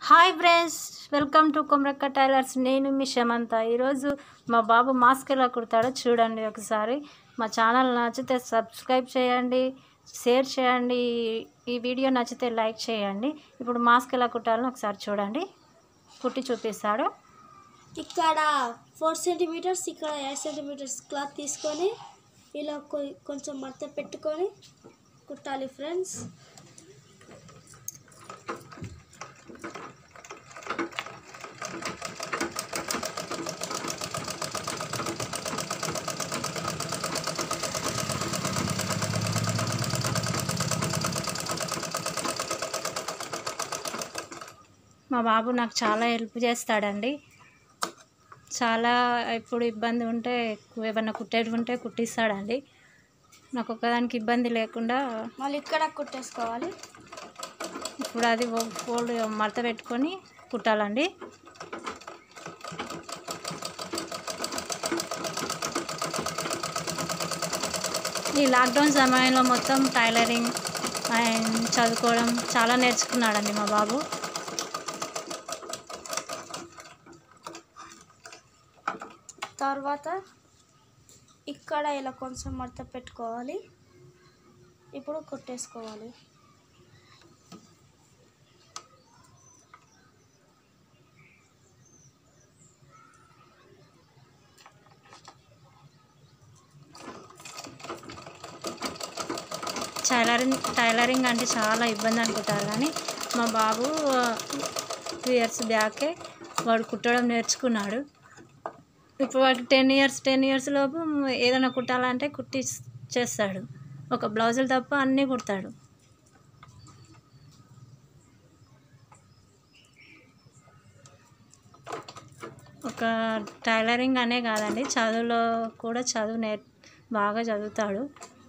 Hi friends welcome to Komarakka tailors నేను మీ శమంత ఈరోజు మా బాబు మాస్క్ ఎలా కుడతాడో చూడండి ఒకసారి మా ఛానల్ నచ్చితే సబ్స్క్రైబ్ చేయండి షేర్ చేయండి ఈ వీడియో నచ్చితే లైక్ చేయండి ఇప్పుడు మాస్క్ ఎలా కుట్టాలని ఒకసారి చూడండి కుట్టి చూపిస్తాడు ఇక్కడ ఫోర్ సెంటీమీటర్స్ ఇక్కడ ఎయిట్ సెంటీమీటర్స్ క్లాత్ తీసుకొని ఇలా కొ- కొంచెం మడత పెట్టుకొని కుట్టాలి ఫ్రెండ్స్ మా బాబు నాకు చాలా హెల్ప్ చేస్తాడండి చాలా ఇప్పుడు ఇబ్బంది ఉంటే ఏమన్నా కుట్టేది ఉంటే కుట్టిస్తాడండి నాకు ఒక్కదానికి ఇబ్బంది లేకుండా మళ్ళీ ఇక్కడ కుట్టేసుకోవాలి ఇప్పుడు అది ఫోల్డ్ మడత పెట్టుకొని కుట్టాలండి ఈ లాక్డౌన్ సమయంలో మొత్తం టైలరింగ్ అండ్ చదువుకోవడం చాలా నేర్చుకున్నాడండి మా బాబు తర్వాత ఇక్కడ ఇలా కొంచెం మడత పెట్టుకోవాలి ఇప్పుడు కుట్టేసుకోవాలి టైలరింగ్ టైలరింగ్ అంటే చాలా ఇబ్బంది అనుకుంటారు కానీ మా బాబు టూ ఇయర్స్ బ్యాకే వాడు కుట్టడం నేర్చుకున్నాడు ఇప్పుడు వాడికి టెన్ ఇయర్స్ టెన్ ఇయర్స్ లోపు ఏదైనా కుట్టాలంటే కుట్టి చేస్తాడు ఒక బ్లౌజులు తప్ప అన్నీ కుడతాడు ఒక టైలరింగ్ అనే కాదండి చదువులో కూడా చదువు నేర్ బాగా చదువుతాడు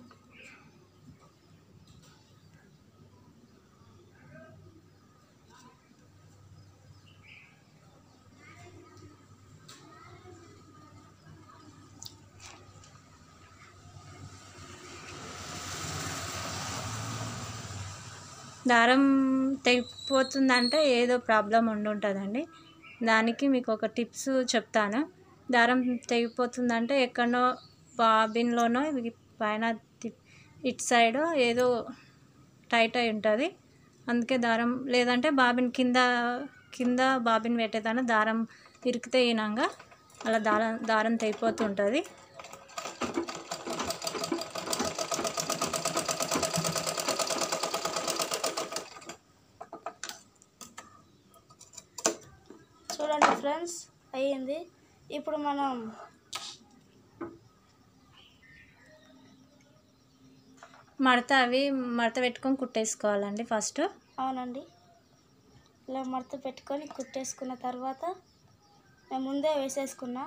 దారం తెగిపోతుందంటే ఏదో ప్రాబ్లం ఉండి ఉంటుందండి దానికి మీకు ఒక టిప్స్ చెప్తాను దారం తెగిపోతుందంటే ఎక్కడనో బాబిన్లోనో ఇది పైన తి- ఇటు సైడ్ ఏదో టైట్ అయి ఉంటుంది అందుకే దారం లేదంటే బాబిన్ కింద కింద బాబిన్ పెట్టేదాన్ని దారం ఇరికితే ఈనంగా అలా దారం దారం తెగిపోతుంటుంది చూడండి ఫ్రెండ్స్ అయ్యింది ఇప్పుడు మనం మడత అవి మడత పెట్టుకొని కుట్టేసుకోవాలండి ఫస్ట్ అవునండి ఇలా మడత పెట్టుకొని కుట్టేసుకున్న తర్వాత నేను ముందే వేసేసుకున్నా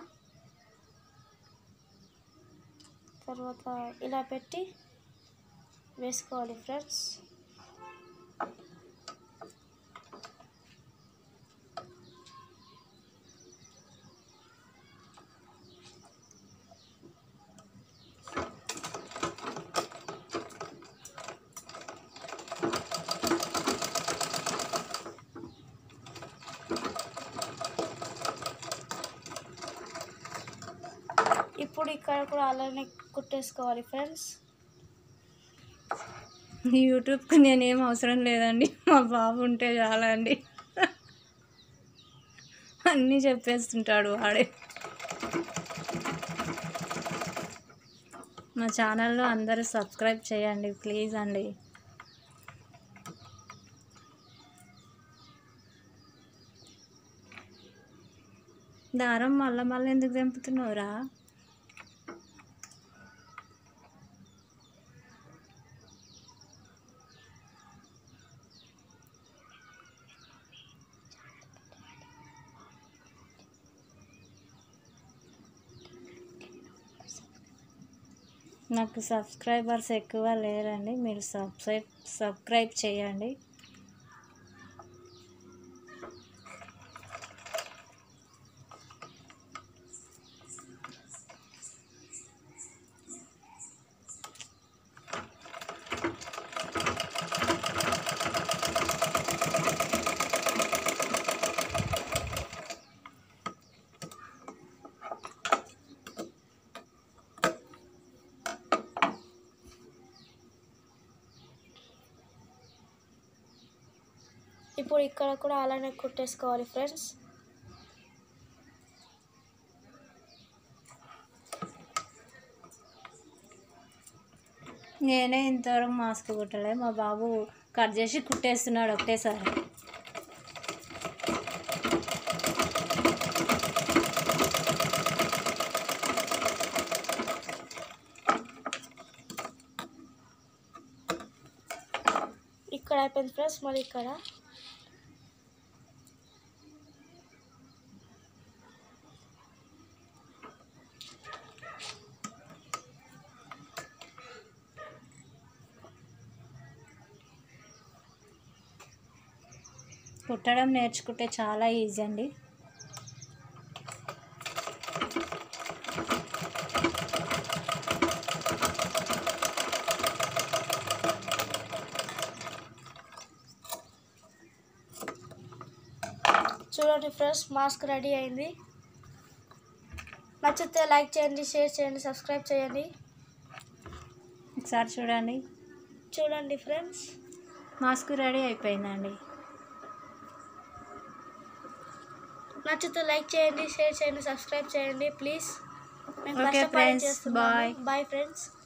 తర్వాత ఇలా పెట్టి వేసుకోవాలి ఫ్రెండ్స్ ఇప్పుడు ఇక్కడ కూడా అలానే కుట్టేసుకోవాలి ఫ్రెండ్స్ యూట్యూబ్కి నేనేం అవసరం లేదండి మా బాబు ఉంటే చాలా అండి అన్నీ చెప్పేస్తుంటాడు వాడే మా ఛానల్లో అందరూ సబ్స్క్రైబ్ చేయండి ప్లీజ్ అండి దారం మళ్ళీ మళ్ళీ ఎందుకు తెంపుతున్నావురా నాకు సబ్స్క్రైబర్స్ ఎక్కువ లేరండి మీరు సబ్స్క్రైబ్ సబ్స్క్రైబ్ చేయండి ఇప్పుడు ఇక్కడ కూడా అలానే కుట్టేసుకోవాలి ఫ్రెండ్స్ నేనే ఇంతవరకు మాస్క్ కుట్టలే మా బాబు కట్ చేసి కుట్టేస్తున్నాడు ఒకటేసారి ఇక్కడ అయిపోయింది ఫ్రెండ్స్ మరి ఇక్కడ కుట్టడం నేర్చుకుంటే చాలా ఈజీ అండి చూడండి ఫ్రెండ్స్ మాస్క్ రెడీ అయింది నచ్చితే లైక్ చేయండి షేర్ చేయండి సబ్స్క్రైబ్ చేయండి ఒకసారి చూడండి చూడండి ఫ్రెండ్స్ మాస్క్ రెడీ అయిపోయిందండి నచ్చితే లైక్ చేయండి షేర్ చేయండి సబ్స్క్రైబ్ చేయండి ప్లీజ్ మేము Okay, కష్టపడి friends. చేస్తున్నాము Bye. Bye friends